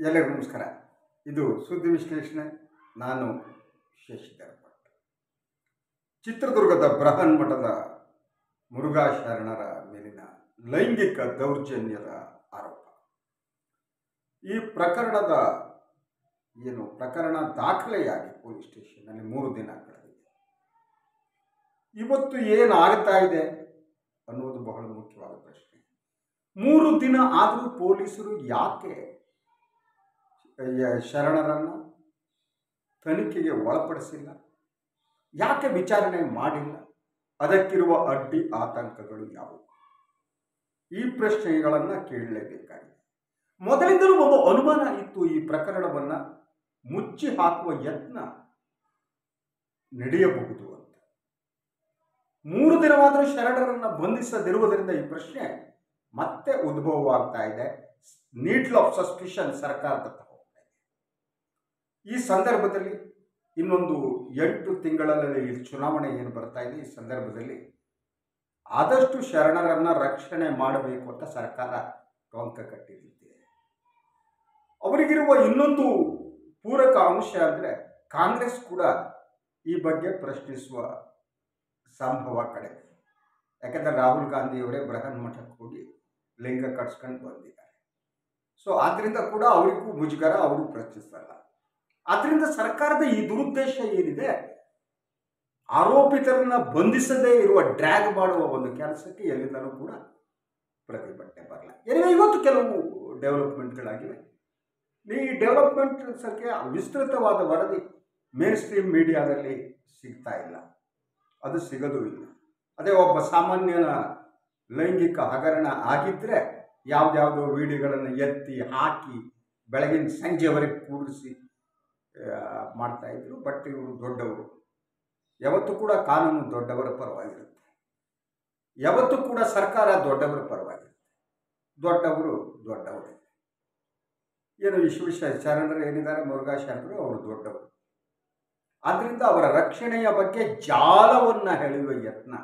ಎಲ್ಲರಿಗೂ ನಮಸ್ಕಾರ ಇದು ಸುದ್ದಿ ವಿಶ್ಲೇಷಣೆ ನಾನು ಶಶಿಧರ ಭಟ್ ಚಿತ್ರದುರ್ಗದ ಬೃಹನ್ ಮಠದ ಮುರುಘಾ ಶರಣರ ಮೇಲಿನ ಲೈಂಗಿಕ ದೌರ್ಜನ್ಯದ ಆರೋಪ ಈ ಪ್ರಕರಣದ ಏನು ಪ್ರಕರಣ ದಾಖಲೆಯಾಗಿ ಪೊಲೀಸ್ ಸ್ಟೇಷನ್ನಲ್ಲಿ ಮೂರು ದಿನ ಕಳೆದಿದೆ ಇವತ್ತು ಏನಾಗ್ತಾ ಇದೆ ಅನ್ನೋದು ಬಹಳ ಮುಖ್ಯವಾದ ಪ್ರಶ್ನೆ ಮೂರು ದಿನ ಆದರೂ ಪೊಲೀಸರು ಯಾಕೆ ಯ- ಶರಣರನ್ನು ತನಿಖೆಗೆ ಒಳಪಡಿಸಿಲ್ಲ ಯಾಕೆ ವಿಚಾರಣೆ ಮಾಡಿಲ್ಲ ಅದಕ್ಕಿರುವ ಅಡ್ಡಿ ಆತಂಕಗಳು ಯಾವುವು ಈ ಪ್ರಶ್ನೆಗಳನ್ನು ಕೇಳಲೇಬೇಕಾಗಿದೆ ಮೊದಲಿಂದಲೂ ಒಂದು ಅನುಮಾನ ಇತ್ತು ಈ ಪ್ರಕರಣವನ್ನು ಮುಚ್ಚಿ ಹಾಕುವ ಯತ್ನ ನಡೆಯಬಹುದು ಅಂತ ಮೂರು ದಿನವಾದರೂ ಶರಣರನ್ನು ಬಂಧಿಸದಿರುವುದರಿಂದ ಈ ಪ್ರಶ್ನೆ ಮತ್ತೆ ಉದ್ಭವವಾಗ್ತಾ ಇದೆ ನೀಡ್ಲ್ ಆಫ್ ಸಸ್ಪಿಷನ್ ಸರ್ಕಾರದತ್ತ ಹೋಗ್ತಾ ಇದೆ ಈ ಸಂದರ್ಭದಲ್ಲಿ ಇನ್ನೊಂದು ಎಂಟು ತಿಂಗಳಲ್ಲಿ ಈ ಚುನಾವಣೆ ಏನು ಬರ್ತಾ ಇದೆ ಈ ಸಂದರ್ಭದಲ್ಲಿ ಆದಷ್ಟು ಶರಣರನ್ನ ರಕ್ಷಣೆ ಮಾಡಬೇಕು ಅಂತ ಸರ್ಕಾರ ಟೊಂಕ ಕಟ್ಟಿರುತ್ತೆ ಅವರಿಗಿರುವ ಇನ್ನೊಂದು ಪೂರಕ ಅಂಶ ಅಂದರೆ ಕಾಂಗ್ರೆಸ್ ಕೂಡ ಈ ಬಗ್ಗೆ ಪ್ರಶ್ನಿಸುವ ಸಂಭವ ಕಡೆ ಯಾಕಂದರೆ ರಾಹುಲ್ ಗಾಂಧಿಯವರೇ ಬೃಹನ್ ಮಠಕ್ಕೆ ಹೋಗಿ ಲಿಂಗ ಕಟ್ಸ್ಕೊಂಡು ಬಂದಿದ್ದಾರೆ ಸೊ ಆದ್ದರಿಂದ ಕೂಡ ಅವರಿಗೂ ಮುಜುಗರ ಅವರು ಪ್ರಶ್ನಿಸಲ್ಲ ಆದ್ದರಿಂದ ಸರ್ಕಾರದ ಈ ದುರುದ್ದೇಶ ಏನಿದೆ ಆರೋಪಿತರನ್ನ ಬಂಧಿಸದೇ ಇರುವ ಡ್ರ್ಯಾಗ್ ಮಾಡುವ ಒಂದು ಕೆಲಸಕ್ಕೆ ಎಲ್ಲಿಂದಲೂ ಕೂಡ ಪ್ರತಿಭಟನೆ ಬರಲ್ಲ ಏನಿವೆ ಇವತ್ತು ಕೆಲವು ಡೆವಲಪ್ಮೆಂಟ್ಗಳಾಗಿವೆ ಈ ಡೆವಲಪ್ಮೆಂಟ್ಸಕ್ಕೆ ವಿಸ್ತೃತವಾದ ವರದಿ ಮೇನ್ ಸ್ಟ್ರೀಮ್ ಮೀಡಿಯಾದಲ್ಲಿ ಸಿಗ್ತಾ ಇಲ್ಲ ಅದು ಸಿಗೋದು ಇಲ್ಲ ಅದೇ ಒಬ್ಬ ಸಾಮಾನ್ಯನ ಲೈಂಗಿಕ ಹಗರಣ ಆಗಿದ್ದರೆ ಯಾವುದ್ಯಾವುದೋ ವಿಡಿಯೋಗಳನ್ನು ಎತ್ತಿ ಹಾಕಿ ಬೆಳಗಿನ ಸಂಜೆವರೆಗೆ ಕೂರಿಸಿ ಮಾಡ್ತಾ ಇದ್ರು ಬಟ್ ಇವರು ದೊಡ್ಡವರು ಯಾವತ್ತೂ ಕೂಡ ಕಾನೂನು ದೊಡ್ಡವರ ಪರವಾಗಿರುತ್ತೆ ಯಾವತ್ತೂ ಕೂಡ ಸರ್ಕಾರ ದೊಡ್ಡವರ ಪರವಾಗಿರುತ್ತೆ ದೊಡ್ಡವರು ದೊಡ್ಡವರೇ ಏನು ವಿಶ್ವೇಶ ಶರಣರು ಏನಿದ್ದಾರೆ ಮುರುಘಾ ಶರಣರು ಅವರು ದೊಡ್ಡವರು ಆದ್ದರಿಂದ ಅವರ ರಕ್ಷಣೆಯ ಬಗ್ಗೆ ಜಾಲವನ್ನು ಹೇಳುವ ಯತ್ನ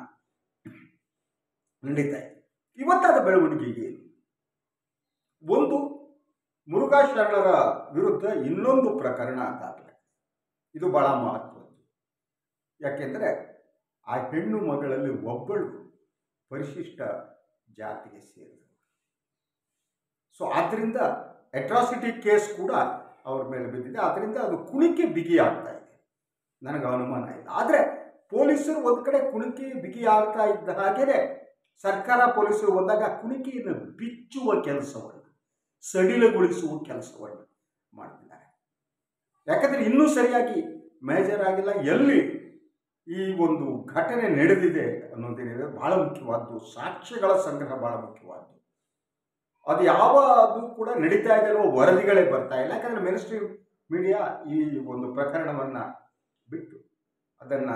ನಡೀತಾ ಇದೆ ಇವತ್ತಾದ ಬೆಳವಣಿಗೆ ಏನು ಒಂದು ಮುರುಘಾ ಶರಣರ ವಿರುದ್ಧ ಇನ್ನೊಂದು ಪ್ರಕರಣ ದಾಖಲೆ ಇದು ಬಹಳ ಮಹತ್ವದ್ದು ಯಾಕೆಂದರೆ ಆ ಹೆಣ್ಣು ಮಗಳಲ್ಲಿ ಒಬ್ಬಳು ಪರಿಶಿಷ್ಟ ಜಾತಿಗೆ ಸೇರಿದಳು ಸೊ ಆದ್ದರಿಂದ ಅಟ್ರಾಸಿಟಿ ಕೇಸ್ ಕೂಡ ಅವ್ರ ಮೇಲೆ ಬಿದ್ದಿದೆ ಆದ್ದರಿಂದ ಅದು ಕುಣಿಕೆ ಬಿಗಿ ಆಗ್ತಾ ಇದೆ ನನಗೆ ಅನುಮಾನ ಇಲ್ಲ ಆದರೆ ಪೊಲೀಸರು ಒಂದು ಕಡೆ ಕುಣಿಕೆ ಬಿಗಿ ಆಗ್ತಾ ಇದ್ದ ಹಾಗೆಯೇ ಸರ್ಕಾರ ಪೊಲೀಸರು ಬಂದಾಗ ಕುಣಿಕೆಯನ್ನು ಬಿಚ್ಚುವ ಕೆಲಸವನ್ನು ಸಡಿಲಗೊಳಿಸುವ ಕೆಲಸವನ್ನು ಮಾಡ್ತಿದ್ದಾರೆ ಯಾಕಂದರೆ ಇನ್ನೂ ಸರಿಯಾಗಿ ಮೇಜರ್ ಆಗಿಲ್ಲ ಎಲ್ಲಿ ಈ ಒಂದು ಘಟನೆ ನಡೆದಿದೆ ಅನ್ನೋದೇನಿದೆ ಬಹಳ ಮುಖ್ಯವಾದ್ದು ಸಾಕ್ಷ್ಯಗಳ ಸಂಗ್ರಹ ಬಹಳ ಮುಖ್ಯವಾದ್ದು ಅದು ಯಾವ ಅದು ಕೂಡ ನಡೀತಾ ಇದೆ ಅನ್ನೋ ವರದಿಗಳೇ ಬರ್ತಾ ಇಲ್ಲ ಯಾಕಂದರೆ ಮಿನಿಸ್ಟ್ರಿ ಮೀಡಿಯಾ ಈ ಒಂದು ಪ್ರಕರಣವನ್ನು ಬಿಟ್ಟು ಅದನ್ನು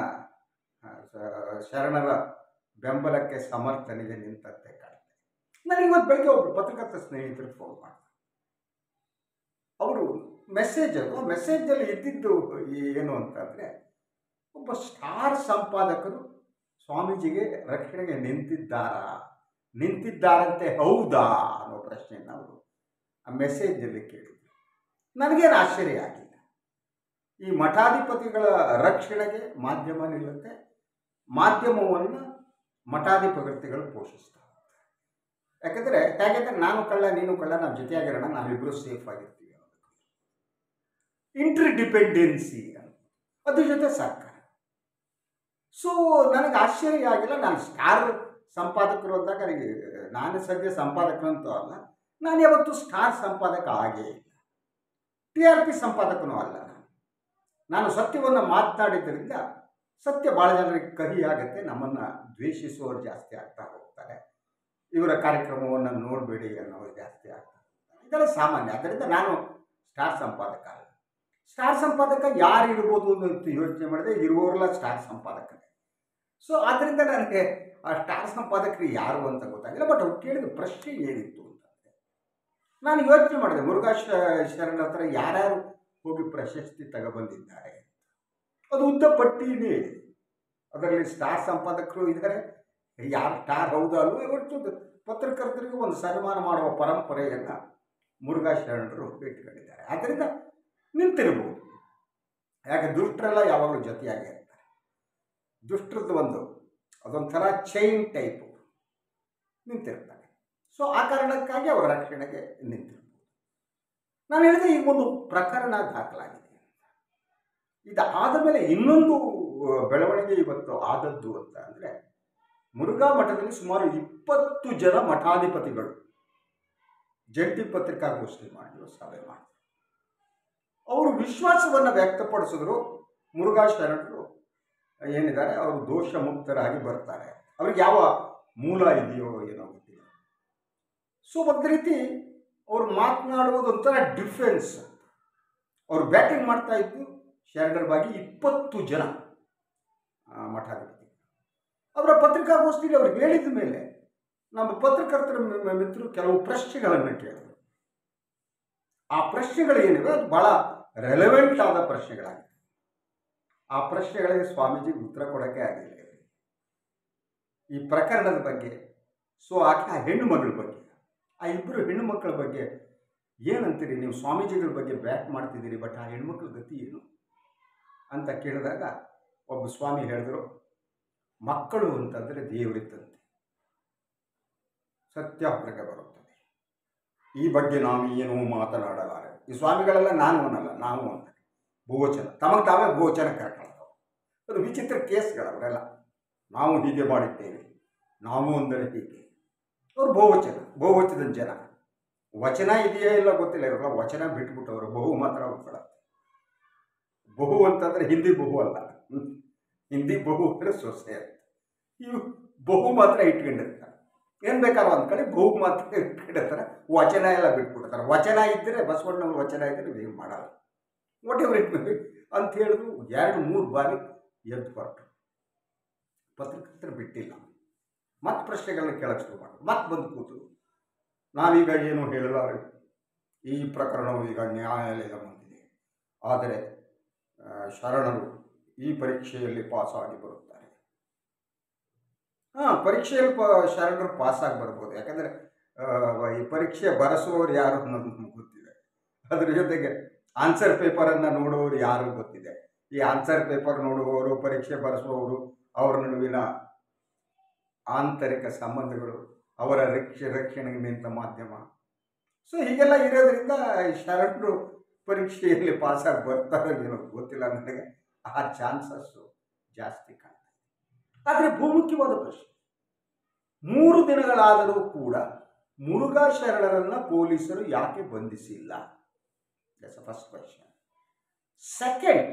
ಶರಣರ ಬೆಂಬಲಕ್ಕೆ ಸಮರ್ಥನೆಗೆ ನಿಂತಂತೆ ಕಾಣುತ್ತೆ ನನಗೆ ಇವತ್ತು ಬೆಳಗ್ಗೆ ಒಬ್ಬರು ಪತ್ರಕರ್ತ ಸ್ನೇಹಿತರು ಫೋನ್ ಮಾಡಿದ್ರು ಅವರು ಮೆಸೇಜ್ ಅದು ಮೆಸೇಜಲ್ಲಿ ಇದ್ದಿದ್ದು ಏನು ಅಂತಂದರೆ ಒಬ್ಬ ಸ್ಟಾರ್ ಸಂಪಾದಕರು ಸ್ವಾಮೀಜಿಗೆ ರಕ್ಷಣೆಗೆ ನಿಂತಿದ್ದಾರಾ ನಿಂತಿದ್ದಾರಂತೆ ಹೌದಾ ಅನ್ನೋ ಪ್ರಶ್ನೆಯನ್ನು ಅವರು ಆ ಮೆಸೇಜಲ್ಲಿ ಕೇಳಿದರು ನನಗೇನು ಆಶ್ಚರ್ಯ ಆಗಿಲ್ಲ ಈ ಮಠಾಧಿಪತಿಗಳ ರಕ್ಷಣೆಗೆ ಮಾಧ್ಯಮ ನಿಲ್ಲುತ್ತೆ ಮಾಧ್ಯಮವನ್ನು ಮಠಾಧಿಪತಿಗಳು ಪೋಷಿಸ್ತಾರೆ ಯಾಕಂದರೆ ಹೇಗೆಂದರೆ ನಾನು ಕಳ್ಳ ನೀನು ಕಳ್ಳ ನಾವು ಜೊತೆಯಾಗಿರೋಣ ನಾವಿಬ್ಬರು ಸೇಫ್ ಆಗಿರ್ತೀವಿ ಅನ್ನೋದಕ್ಕೆ ಇಂಟರ್ ಡಿಪೆಂಡೆನ್ಸಿ ಅದ್ರ ಜೊತೆ ಸರ್ಕಾರ ಸೊ ನನಗೆ ಆಶ್ಚರ್ಯ ಆಗಿಲ್ಲ ನಾನು ಸ್ಟಾರ್ ಸಂಪಾದಕರು ಅಂದಾಗ ನನಗೆ ನಾನು ಸದ್ಯ ಸಂಪಾದಕನಂತೂ ಅಲ್ಲ ನಾನು ಯಾವತ್ತೂ ಸ್ಟಾರ್ ಸಂಪಾದಕ ಆಗೇ ಇಲ್ಲ ಟಿ ಆರ್ ಪಿ ಸಂಪಾದಕನೂ ಅಲ್ಲ ನಾನು ನಾನು ಸತ್ಯವನ್ನು ಮಾತನಾಡಿದ್ದರಿಂದ ಸತ್ಯ ಭಾಳ ಜನರಿಗೆ ಕಹಿ ಆಗುತ್ತೆ ನಮ್ಮನ್ನು ದ್ವೇಷಿಸುವವರು ಜಾಸ್ತಿ ಆಗ್ತಾ ಹೋಗ್ತಾರೆ ಇವರ ಕಾರ್ಯಕ್ರಮವನ್ನು ನೋಡಬೇಡಿ ಅನ್ನೋರು ಜಾಸ್ತಿ ಆಗ್ತಾ ಹೋಗ್ತಾರೆ ಇದೆಲ್ಲ ಸಾಮಾನ್ಯ ಆದ್ದರಿಂದ ನಾನು ಸ್ಟಾರ್ ಸಂಪಾದಕ ಅಲ್ಲ ಸ್ಟಾರ್ ಸಂಪಾದಕ ಯಾರು ಇರ್ಬೋದು ಅಂತ ಯೋಚನೆ ಮಾಡಿದೆ ಇರುವವರೆಲ್ಲ ಸ್ಟಾರ್ ಸಂಪಾದಕರೇ ಸೊ ಆದ್ದರಿಂದ ನನಗೆ ಆ ಸ್ಟಾರ್ ಸಂಪಾದಕರು ಯಾರು ಅಂತ ಗೊತ್ತಾಗಿಲ್ಲ ಬಟ್ ಅವ್ರು ಕೇಳಿದ ಪ್ರಶ್ನೆ ಏನಿತ್ತು ಅಂತಂದರೆ ನಾನು ಯೋಚನೆ ಮಾಡಿದೆ ಮುರುಘಾ ಶ- ಶರಣ ಹತ್ರ ಯಾರ್ಯಾರು ಹೋಗಿ ಪ್ರಶಸ್ತಿ ತಗೊಬಂದಿದ್ದಾರೆ ಅದು ಉದ್ದ ಪಟ್ಟಿನೇ ಇದೆ ಅದರಲ್ಲಿ ಸ್ಟಾರ್ ಸಂಪಾದಕರು ಇದ್ದಾರೆ ಯಾರು ಸ್ಟಾರ್ ಹೌದಾ ಅಲ್ವೋ ಇವತ್ತು ಪತ್ರಕರ್ತರಿಗೆ ಒಂದು ಸನ್ಮಾನ ಮಾಡುವ ಪರಂಪರೆಯನ್ನು ಮುರುಘಾ ಶರಣರು ಇಟ್ಕೊಂಡಿದ್ದಾರೆ ಆದ್ದರಿಂದ ನಿಂತಿರ್ಬೋದು ಯಾಕೆ ದುಷ್ಟರೆಲ್ಲ ಯಾವಾಗಲೂ ಜೊತೆಯಾಗಿ ಇರ್ತಾರೆ ದುಷ್ಟರದ್ದು ಒಂದು ಅದೊಂಥರ ಚೈನ್ ಟೈಪು ನಿಂತಿರ್ತಾರೆ ಸೊ ಆ ಕಾರಣಕ್ಕಾಗಿ ಅವರ ರಕ್ಷಣೆಗೆ ನಿಂತಿರ್ಬೋದು ನಾನು ಹೇಳಿದೆ ಈಗ ಒಂದು ಪ್ರಕರಣ ದಾಖಲಾಗಿದೆ ಇದಾದ ಮೇಲೆ ಇನ್ನೊಂದು ಆ, ಬೆಳವಣಿಗೆ ಇವತ್ತು ಆದದ್ದು ಅಂತ ಅಂದರೆ ಮುರುಘಾ ಮಠದಲ್ಲಿ ಸುಮಾರು ಇಪ್ಪತ್ತು ಜನ ಮಠಾಧಿಪತಿಗಳು ಜಂಟಿ ಪತ್ರಿಕಾಗೋಷ್ಠಿ ಮಾಡಿ ಸಭೆ ಮಾಡಿ ಅವರು ವಿಶ್ವಾಸವನ್ನು ವ್ಯಕ್ತಪಡಿಸಿದ್ರು ಮುರುಘಾ ಶರಣರು ಏನಿದ್ದಾರೆ ಅವರು ದೋಷ ಮುಕ್ತರಾಗಿ ಬರ್ತಾರೆ ಅವ್ರಿಗೆ ಯಾವ ಮೂಲ ಇದೆಯೋ ಏನೋ ಗೊತ್ತಿಲ್ಲ ಸೊ ಒಂದು ರೀತಿ ಅವ್ರು ಮಾತನಾಡುವುದು ಒಂಥರ ಡಿಫೆನ್ಸ್ ಅವ್ರು ಬ್ಯಾಟಿಂಗ್ ಮಾಡ್ತಾ ಇದ್ದು ಶರಣರ ಬಗ್ಗೆ ಇಪ್ಪತ್ತು ಜನ ಆ, ಮಠಾಧಿಪತಿ ಅವರ ಪತ್ರಿಕಾಗೋಷ್ಠಿಗೆ ಅವ್ರು ಹೇಳಿದ ಮೇಲೆ ನಮ್ಮ ಪತ್ರಕರ್ತರ ಮ- ಮ- ಮಿತ್ರರು ಕೆಲವು ಪ್ರಶ್ನೆಗಳನ್ನು ಕೇಳಿದ್ರು ಆ ಪ್ರಶ್ನೆಗಳು ಏನಿವೆ ಅದು ಬಹಳ ರೆಲೆವೆಂಟ್ ಆದ ಪ್ರಶ್ನೆಗಳಾಗಿವೆ ಆ ಪ್ರಶ್ನೆಗಳಿಗೆ ಸ್ವಾಮೀಜಿ ಉತ್ತರ ಕೊಡೋಕ್ಕೆ ಆಗಿಲ್ಲ ಇವರಿಗೆ. ಈ ಪ್ರಕರಣದ ಬಗ್ಗೆ ಸೊ ಆಕೆ ಆ ಹೆಣ್ಣು ಮಗಳ ಬಗ್ಗೆ ಆ ಇಬ್ಬರು ಹೆಣ್ಣು ಮಕ್ಕಳ ಬಗ್ಗೆ ಏನಂತೀರಿ ನೀವು ಸ್ವಾಮೀಜಿಗಳ ಬಗ್ಗೆ ಬ್ಯಾಟ್ ಮಾಡ್ತಿದ್ದೀರಿ ಬಟ್ ಆ ಹೆಣ್ಮಕ್ಳ ಗತಿ ಏನು ಅಂತ ಕೇಳಿದಾಗ ಒಬ್ಬ ಸ್ವಾಮಿ ಹೇಳಿದ್ರು ಮಕ್ಕಳು ಅಂತಂದರೆ ದೇವರಿದ್ದಂತೆ ಸತ್ಯ ಹೊರಗೆ ಬರುತ್ತದೆ ಈ ಬಗ್ಗೆ ನಾವು ಏನೂ ಮಾತನಾಡಲಾರೆ ಈ ಸ್ವಾಮಿಗಳೆಲ್ಲ ನಾನು ಅನ್ನಲ್ಲ ನಾವು ಅಂತ ಬಹುವಚನ ತಮಗೆ ತಾವೇ ಬಹುವಚನ ಕರ್ಕೊಳ್ತಾವೆ ಅದು ವಿಚಿತ್ರ ಕೇಸ್ಗಳು ಅವರೆಲ್ಲ ನಾವು ಹೀಗೆ ಮಾಡಿದ್ದೇವೆ ನಾವು ಅಂದರೆ ಹೀಗೆ ಅವರು ಬಹುವಚನ ಬಹುವಚನದ ಜನ ವಚನ ಇದೆಯೇ ಇಲ್ಲ ಗೊತ್ತಿಲ್ಲ ಇವ್ರಲ್ಲ ವಚನ ಬಿಟ್ಬಿಟ್ಟವರು ಬಹು ಮಾತ್ರ ಉಳ್ಕೊಳ್ಳೋದು ಬಹು ಅಂತಂದರೆ ಹಿಂದಿ ಬಹು ಅಲ್ಲ ಹ್ಮ್. ಹಿಂದಿ ಬಹು ಅಂದರೆ ಸೊಸೆ ಅಂತ ಇವು ಬಹು ಮಾತ್ರ ಇಟ್ಕೊಂಡಿರ್ತಾರೆ ಏನು ಬೇಕಾದ್ರೂ ಒಂದು ಕಡೆ ಬಹು ಮಾತ್ರ ಇಟ್ಕೊಂಡಿರ್ತಾರೆ ವಚನ ಎಲ್ಲ ಬಿಟ್ಬಿಡ್ತಾರೆ ವಚನ ಇದ್ದರೆ ಬಸವಣ್ಣವ್ರ ವಚನ ಇದ್ದರೆ ಏನು ಮಾಡಲ್ಲ ವಾಟ್ ಎವರ್ ಇಟ್ ಮೇ ಅಂತ ಹೇಳಿದ್ರು ಎರಡು ಮೂರು ಬಾರಿ ಎದ್ದು ಹೊರಟು ಪತ್ರಕರ್ತರು ಬಿಟ್ಟಿಲ್ಲ ಮತ್ತೆ ಪ್ರಶ್ನೆಗಳನ್ನ ಕೇಳಕ್ಕೆ ಶುರು ಮಾಡಿದ್ರು ಮತ್ತೆ ಬಂದು ಕೂತು ನಾವೀಗ ಏನು ಹೇಳಲಾರೆ ಈ ಪ್ರಕರಣವು ಈಗ ನ್ಯಾಯಾಲಯದ ಮುಂದಿದೆ ಆದರೆ ಆ, ಶರಣರು ಈ ಪರೀಕ್ಷೆಯಲ್ಲಿ ಪಾಸಾಗಿ ಬರುತ್ತಾರೆ ಹಾಂ ಪರೀಕ್ಷೆಯಲ್ಲಿ ಪ ಶರಣರು ಪಾಸಾಗಿ ಬರ್ಬೋದು ಯಾಕಂದರೆ ಈ ಪರೀಕ್ಷೆ ಬರೆಸುವವರು ಯಾರು ಅನ್ನೋದು ನಮ್ಗೆ ಗೊತ್ತಿದೆ ಅದ್ರ ಜೊತೆಗೆ ಆನ್ಸರ್ ಪೇಪರನ್ನು ನೋಡುವವರು ಯಾರು ಗೊತ್ತಿದೆ ಈ ಆನ್ಸರ್ ಪೇಪರ್ ನೋಡುವವರು ಪರೀಕ್ಷೆ ಬರೆಸುವವರು ಅವರ ನಡುವಿನ ಆಂತರಿಕ ಸಂಬಂಧಗಳು ಅವರ ರಕ್ಷೆ ರಕ್ಷಣೆಗೆ ನಿಂತ ಮಾಧ್ಯಮ ಸೊ ಹೀಗೆಲ್ಲ ಇರೋದ್ರಿಂದ ಈ ಶರಣರು ಪರೀಕ್ಷೆಯಲ್ಲಿ ಪಾಸಾಗಿ ಬರ್ತಾರೋ ಏನೋ ಗೊತ್ತಿಲ್ಲ ನನಗೆ ಆ ಚಾನ್ಸಸ್ಸು ಜಾಸ್ತಿ ಕಾಣ್ತದೆ ಆದರೆ ಬಹುಮುಖ್ಯವಾದ ಪ್ರಶ್ನೆ ಮೂರು ದಿನಗಳಾದರೂ ಕೂಡ ಮುರುಘಾ ಶರಣರನ್ನು ಪೊಲೀಸರು ಯಾಕೆ ಬಂಧಿಸಿಲ್ಲ ದಟ್ಸ್ ಫಸ್ಟ್ ಕ್ವೆಶನ್ ಸೆಕೆಂಡ್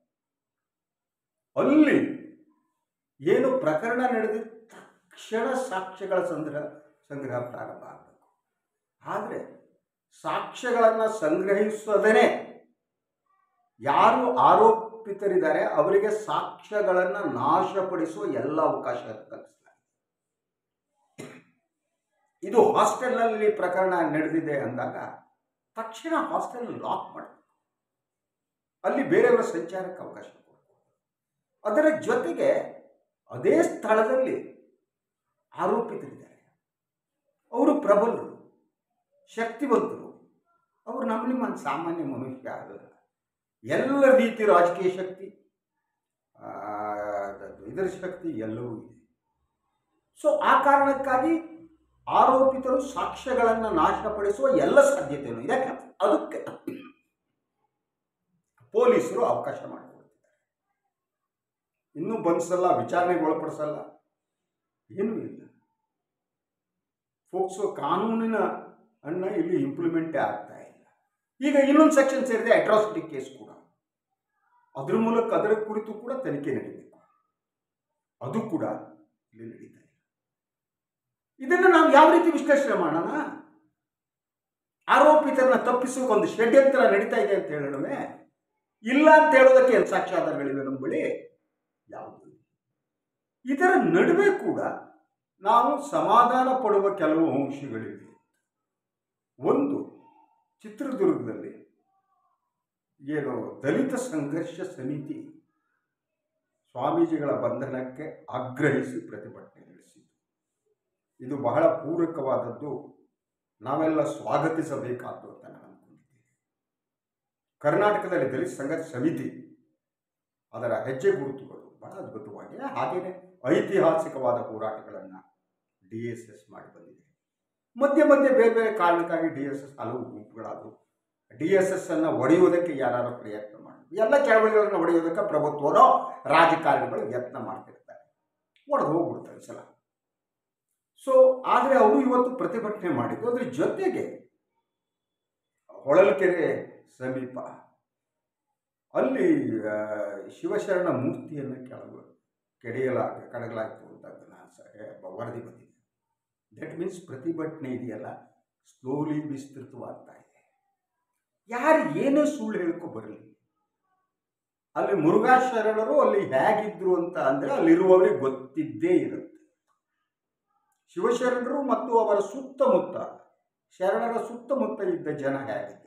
ಅಲ್ಲಿ ಏನು ಪ್ರಕರಣ ನಡೆದಿದ್ದ ತಕ್ಷಣ ಸಾಕ್ಷ್ಯಗಳ ಸಂಗ್ರಹ ಸಂಗ್ರಹ ಪ್ರಾರಂಭ ಆಗಬೇಕು ಆದರೆ ಸಾಕ್ಷ್ಯಗಳನ್ನು ಸಂಗ್ರಹಿಸದೇ ಯಾರು ಆರೋಪಿತರಿದ್ದಾರೆ ಅವರಿಗೆ ಸಾಕ್ಷ್ಯಗಳನ್ನು ನಾಶಪಡಿಸುವ ಎಲ್ಲ ಅವಕಾಶ ಕಲ್ಪಿಸಲಾಗಿದೆ ಇದು ಹಾಸ್ಟೆಲ್ನಲ್ಲಿ ಪ್ರಕರಣ ನಡೆದಿದೆ ಅಂದಾಗ ತಕ್ಷಣ ಹಾಸ್ಟೆಲ್ ಲಾಕ್ ಮಾಡಬೇಕು ಅಲ್ಲಿ ಬೇರೆಯವರ ಸಂಚಾರಕ್ಕೆ ಅವಕಾಶ ಕೊಡಬೇಕು ಅದರ ಜೊತೆಗೆ ಅದೇ ಸ್ಥಳದಲ್ಲಿ ಆರೋಪಿತರಿದ್ದಾರೆ ಅವರು ಪ್ರಬಲರು ಶಕ್ತಿವಂತರು ಅವರು ನಮ್ಮ ನಿಮ್ಮ ಸಾಮಾನ್ಯ ಮನುಷ್ಯ ಅಲ್ಲ ಎಲ್ಲ ರೀತಿ ರಾಜಕೀಯ ಶಕ್ತಿ ಆ, ಇದರ ಶಕ್ತಿ ಎಲ್ಲವೂ ಇದೆ ಸೊ ಆ ಕಾರಣಕ್ಕಾಗಿ ಆರೋಪಿತರು ಸಾಕ್ಷ್ಯಗಳನ್ನು ನಾಶಪಡಿಸುವ ಎಲ್ಲ ಸಾಧ್ಯತೆಯೂ ಇದೆ ಅದಕ್ಕೆ ಪೊಲೀಸರು ಅವಕಾಶ ಮಾಡಿಕೊಡ್ತಿದ್ದಾರೆ ಇನ್ನೂ ಬಂಧಿಸಲ್ಲ ವಿಚಾರಣೆಗೆ ಒಳಪಡಿಸಲ್ಲ ಏನೂ ಇಲ್ಲ ಫೋಕ್ಸೋ ಕಾನೂನಿನ ಅನ್ನ ಇಲ್ಲಿ ಇಂಪ್ಲಿಮೆಂಟೇ ಆಗ್ತಾ ಇಲ್ಲ ಈಗ ಇನ್ನೊಂದು ಸೆಕ್ಷನ್ ಸೇರಿದೆ ಅಟ್ರಾಸಿಟಿ ಕೇಸ್ ಕೂಡ ಅದ್ರ ಮೂಲಕ ಅದರ ಕುರಿತು ಕೂಡ ತನಿಖೆ ನಡೀಬೇಕು ಅದು ಕೂಡ ಇಲ್ಲಿ ನಡೀತಾ ಇಲ್ಲ ಇದನ್ನು ನಾವು ಯಾವ ರೀತಿ ವಿಶ್ಲೇಷಣೆ ಮಾಡೋಣ ಆರೋಪಿತರನ್ನ ತಪ್ಪಿಸೋಕೆ ಒಂದು ಷಡ್ಯಂತ್ರ ನಡೀತಾ ಇದೆ ಅಂತ ಹೇಳೋಣವೇ ಇಲ್ಲ ಅಂತ ಹೇಳೋದಕ್ಕೆ ಏನು ಸಾಕ್ಷ್ಯಾಧಾರಗಳಿವೆ ನಮ್ಮ ಬಳಿ ಯಾವುದು ಇದರ ನಡುವೆ ಕೂಡ ನಾವು ಸಮಾಧಾನ ಪಡುವ ಕೆಲವು ಅಂಶಗಳಿವೆ ಒಂದು ಚಿತ್ರದುರ್ಗದಲ್ಲಿ ಏನು ದಲಿತ ಸಂಘರ್ಷ ಸಮಿತಿ ಸ್ವಾಮೀಜಿಗಳ ಬಂಧನಕ್ಕೆ ಆಗ್ರಹಿಸಿ ಪ್ರತಿಭಟನೆ ನಡೆಸಿತು ಇದು ಬಹಳ ಪೂರಕವಾದದ್ದು ನಾವೆಲ್ಲ ಸ್ವಾಗತಿಸಬೇಕಾದ್ದು ಅಂತ ನಾನು ಅಂದ್ಕೊಂಡಿದ್ದೀನಿ ಕರ್ನಾಟಕದಲ್ಲಿ ದಲಿತ ಸಂಘರ್ಷ ಸಮಿತಿ ಅದರ ಹೆಜ್ಜೆ ಗುರುತುಗಳು ಬಹಳ ಅದ್ಭುತವಾಗಿದೆ ಹಾಗೆಯೇ ಐತಿಹಾಸಿಕವಾದ ಹೋರಾಟಗಳನ್ನು ಡಿ ಎಸ್ ಎಸ್ ಮಾಡಿ ಬಂದಿದೆ ಮಧ್ಯೆ ಮಧ್ಯೆ ಬೇರೆ ಬೇರೆ ಕಾರಣಕ್ಕಾಗಿ ಡಿ ಎಸ್ ಎಸ್ ಹಲವು ಗುಂಪುಗಳಾದವು ಡಿ ಎಸ್ ಎಸ್ ಅನ್ನು ಒಡೆಯುವುದಕ್ಕೆ ಯಾರು ಪ್ರಯತ್ನ ಮಾಡಿದ್ರು ಎಲ್ಲ ಚಳವಳಿಗಳನ್ನು ಒಡೆಯುವುದಕ್ಕೆ ಪ್ರಭುತ್ವನೋ ರಾಜಕಾರಣಿಗಳು ಯತ್ನ ಮಾಡ್ತಿರ್ತಾರೆ ಒಡೆದು ಹೋಗ್ಬಿಡ್ತಾರೆ ಸಲ ಸೊ ಆದರೆ ಅವರು ಇವತ್ತು ಪ್ರತಿಭಟನೆ ಮಾಡಿದ್ದು ಅದ್ರ ಜೊತೆಗೆ ಹೊಳಲ್ಕೆರೆ ಸಮೀಪ ಅಲ್ಲಿ ಆ, ಶಿವಶರಣ ಮೂರ್ತಿಯನ್ನು ಕೆಳಗೆ ಕೆಡೆಯಲಾಗ ಕಡಗಲಾಯಿತು ಅಂತ ಅದನ್ನ ಸ- ವರದಿ ಬಂದಿದೆ ದಟ್ ಮೀನ್ಸ್ ಪ್ರತಿಭಟನೆ ಇದೆಯಲ್ಲ ಸ್ಲೋಲಿ ವಿಸ್ತೃತವಾಗ್ತಾ ಇದೆ ಯಾರು ಏನೇ ಸುಳ್ಳು ಹೇಳ್ಕೊ ಬರಲಿ ಅಲ್ಲಿ ಮುರುಘಾ ಶರಣರು ಅಲ್ಲಿ ಹೇಗಿದ್ರು ಅಂತ ಅಂದರೆ ಅಲ್ಲಿರುವವರಿಗೆ ಗೊತ್ತಿದ್ದೇ ಇರುತ್ತೆ ಶಿವಶರಣರು ಮತ್ತು ಅವರ ಸುತ್ತಮುತ್ತ ಶರಣರ ಸುತ್ತಮುತ್ತ ಇದ್ದ ಜನ ಹೇಗಿದ್ರು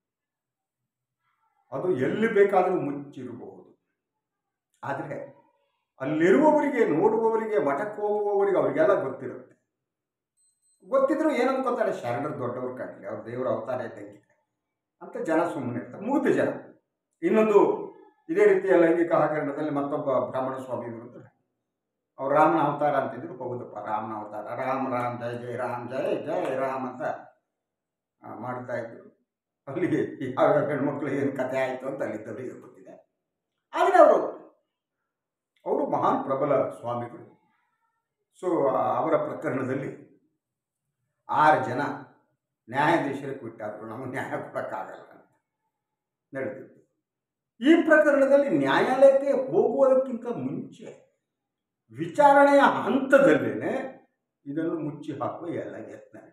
ಅದು ಎಲ್ಲಿ ಬೇಕಾದರೂ ಮುಚ್ಚಿರಬಹುದು ಆದರೆ ಅಲ್ಲಿರುವವರಿಗೆ ನೋಡುವವರಿಗೆ ಮಠಕ್ಕೆ ಹೋಗುವವರಿಗೆ ಅವರಿಗೆಲ್ಲ ಗೊತ್ತಿರುತ್ತೆ ಗೊತ್ತಿದ್ರು ಏನು ಅನ್ಕೋತಾರೆ ಶರಣರು ದೊಡ್ಡವ್ರು ಕಾಣಲಿ ಅವ್ರ ದೇವರ ಅವತಾರ ಇದ್ದಂಗೆ ಅಂತ ಜನ ಸುಮ್ಮನೆ ಇರ್ತಾರೆ ಮುಗಿದ ಜನ ಇನ್ನೊಂದು ಇದೇ ರೀತಿಯ ಲೈಂಗಿಕ ಹಗರಣದಲ್ಲಿ ಮತ್ತೊಬ್ಬ ಬ್ರಾಹ್ಮಣ ಸ್ವಾಮಿ ಇರ್ತಾರೆ ಅವ್ರು ರಾಮನ ಅವತಾರ ಅಂತಿದ್ರು ಹೌದಪ್ಪ ರಾಮನ ಅವತಾರ ರಾಮ್ ರಾಮ್ ಜಯ ಜಯ ರಾಮ್ ಜಯ ಜಯ ರಾಮ್ ಅಂತ ಆ, ಮಾಡ್ತಾ ಇದ್ರು ಅಲ್ಲಿಗೆ ಯಾವ ಹೆಣ್ಮಕ್ಳು ಏನು ಕಥೆ ಆಯಿತು ಅಂತ ಅಲ್ಲಿದ್ದವರಿಗೆ ಗೊತ್ತಿದೆ ಆದರೆ ಅವರು ಅವರು ಮಹಾನ್ ಪ್ರಬಲ ಸ್ವಾಮಿಗಳು ಸೊ ಅವರ ಪ್ರಕರಣದಲ್ಲಿ ಆರು ಜನ ನ್ಯಾಯಾಧೀಶರಿಗೆ ಬಿಟ್ಟಾದ್ರು ನಮಗೆ ನ್ಯಾಯ ಕೊಡೋಕ್ಕಾಗಲ್ಲ ಅಂತ ನಡೆದಿತ್ತು ಈ ಪ್ರಕರಣದಲ್ಲಿ ನ್ಯಾಯಾಲಯಕ್ಕೆ ಹೋಗುವುದಕ್ಕಿಂತ ಮುಂಚೆ ವಿಚಾರಣೆಯ ಹಂತದಲ್ಲೇ ಇದನ್ನು ಮುಚ್ಚಿ ಹಾಕುವ ಎಲ್ಲ ಯತ್ನ ನಡೆದಿದೆ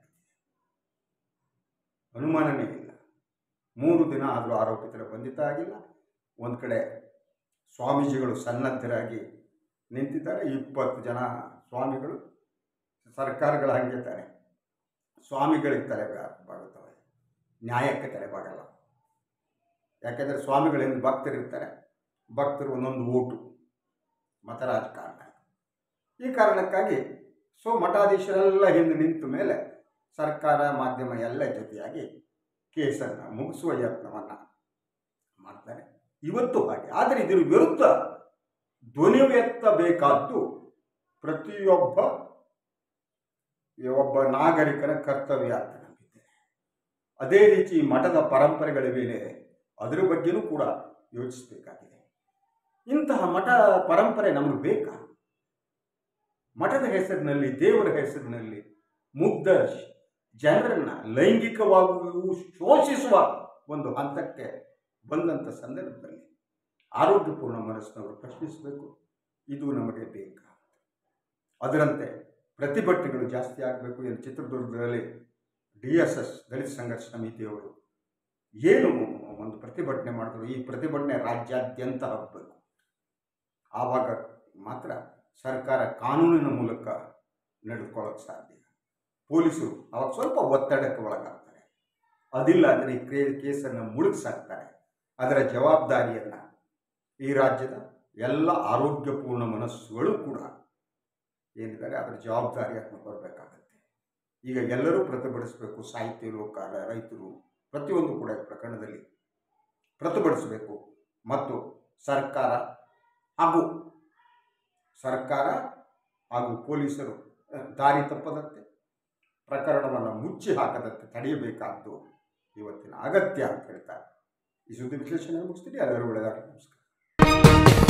ಅನುಮಾನನೇ ಇಲ್ಲ ಮೂರು ದಿನ ಆದರೂ ಆರೋಪಿತರ ಬಂಧಿತ ಆಗಿಲ್ಲ ಒಂದು ಕಡೆ ಸ್ವಾಮೀಜಿಗಳು ಸನ್ನದ್ಧರಾಗಿ ನಿಂತಿದ್ದಾರೆ ಇಪ್ಪತ್ತು ಜನ ಸ್ವಾಮಿಗಳು ಸರ್ಕಾರಗಳ ಹಂಗೆ ತಾನೆ ಸ್ವಾಮಿಗಳಿಗೆ ತಲೆ ಬಾ- ಬಾಗುತ್ತವೆ ನ್ಯಾಯಕ್ಕೆ ತಲೆ ಬಾಗಲ್ಲ ಯಾಕೆಂದರೆ ಸ್ವಾಮಿಗಳಿಂದ ಭಕ್ತರಿರ್ತಾರೆ ಭಕ್ತರು ಒಂದೊಂದು ಓಟು ಮತ ರಾಜಕಾರಣ ಈ ಕಾರಣಕ್ಕಾಗಿ ಸೊ ಮಠಾಧೀಶರೆಲ್ಲ ಹಿಂದೆ ನಿಂತ ಮೇಲೆ ಸರ್ಕಾರ ಮಾಧ್ಯಮ ಎಲ್ಲ ಜೊತೆಯಾಗಿ ಕೇಸನ್ನು ಮುಗಿಸುವ ಯತ್ನವನ್ನು ಮಾಡ್ತಾರೆ ಇವತ್ತು ಹಾಗೆ ಆದರೆ ಇದರ ವಿರುದ್ಧ ಧ್ವನಿ ಎತ್ತಬೇಕಾದ್ದು ಪ್ರತಿಯೊಬ್ಬ ಒಬ್ಬ ನಾಗರಿಕನ ಕರ್ತವ್ಯ ಅಂತ ನಂಬಿದ್ದೇನೆ ಅದೇ ರೀತಿ ಈ ಮಠದ ಪರಂಪರೆಗಳಿವೇನೆ ಅದರ ಬಗ್ಗೆನೂ ಕೂಡ ಯೋಚಿಸಬೇಕಾಗಿದೆ ಇಂತಹ ಮಠ ಪರಂಪರೆ ನಮಗೆ ಬೇಕಾ ಮಠದ ಹೆಸರಿನಲ್ಲಿ ದೇವರ ಹೆಸರಿನಲ್ಲಿ ಮುಗ್ಧ ಜನರನ್ನ ಲೈಂಗಿಕವಾಗಿಯೂ ಶೋಷಿಸುವ ಒಂದು ಹಂತಕ್ಕೆ ಬಂದಂಥ ಸಂದರ್ಭದಲ್ಲಿ ಆರೋಗ್ಯಪೂರ್ಣ ಮನಸ್ಸಿನವರು ಪ್ರಶ್ನಿಸಬೇಕು ಇದು ನಮಗೆ ಬೇಕಾ ಅದರಂತೆ ಪ್ರತಿಭಟನೆಗಳು ಜಾಸ್ತಿ ಆಗಬೇಕು ಎಂದು ಚಿತ್ರದುರ್ಗದಲ್ಲಿ ಡಿ ಎಸ್ ಎಸ್ ದಲಿತ ಸಂಘರ್ಷ ಸಮಿತಿಯವರು ಏನು ಒಂದು ಪ್ರತಿಭಟನೆ ಮಾಡಿದ್ರು ಈ ಪ್ರತಿಭಟನೆ ರಾಜ್ಯಾದ್ಯಂತ ಹಬ್ಬಬೇಕು ಆವಾಗ ಮಾತ್ರ ಸರ್ಕಾರ ಕಾನೂನಿನ ಮೂಲಕ ನಡೆದುಕೊಳ್ಳೋಕೆ ಸಾಧ್ಯ ಪೊಲೀಸರು ಅವಾಗ ಸ್ವಲ್ಪ ಒತ್ತಡಕ್ಕೆ ಒಳಗಾಗ್ತಾರೆ ಅದಿಲ್ಲ ಅಂದರೆ ಈ ಕ್ರೇ ಕೇಸನ್ನು ಮುಳುಗಿಸಾಕ್ತಾರೆ ಅದರ ಜವಾಬ್ದಾರಿಯನ್ನು ಈ ರಾಜ್ಯದ ಎಲ್ಲ ಆರೋಗ್ಯಪೂರ್ಣ ಮನಸ್ಸುಗಳು ಕೂಡ ಏನಿದ್ದಾರೆ ಅದರ ಜವಾಬ್ದಾರಿಯನ್ನು ಬರಬೇಕಾಗತ್ತೆ ಈಗ ಎಲ್ಲರೂ ಪ್ರತಿಭಟಿಸಬೇಕು ಸಾಹಿತ್ಯ ಲೋಕ ರೈತರು ಪ್ರತಿಯೊಂದು ಕೂಡ ಈ ಪ್ರಕರಣದಲ್ಲಿ ಪ್ರತಿಭಟಿಸಬೇಕು ಮತ್ತು ಸರ್ಕಾರ ಹಾಗೂ ಸರ್ಕಾರ ಹಾಗೂ ಪೊಲೀಸರು ಅಹ್, ದಾರಿ ತಪ್ಪದಂತೆ ಪ್ರಕರಣವನ್ನು ಮುಚ್ಚಿ ಹಾಕದಂತೆ ತಡೆಯಬೇಕಾದ್ದು ಇವತ್ತಿನ ಅಗತ್ಯ ಅಂತ ಹೇಳ್ತಾರೆ ಈ ಸುದ್ದಿ ವಿಶ್ಲೇಷಣೆ ಮುಗಿಸ್ತೀನಿ ಎಲ್ಲರೂ ಒಳ್ಳೆಯದಾಗಲಿ ನಮಸ್ಕಾರ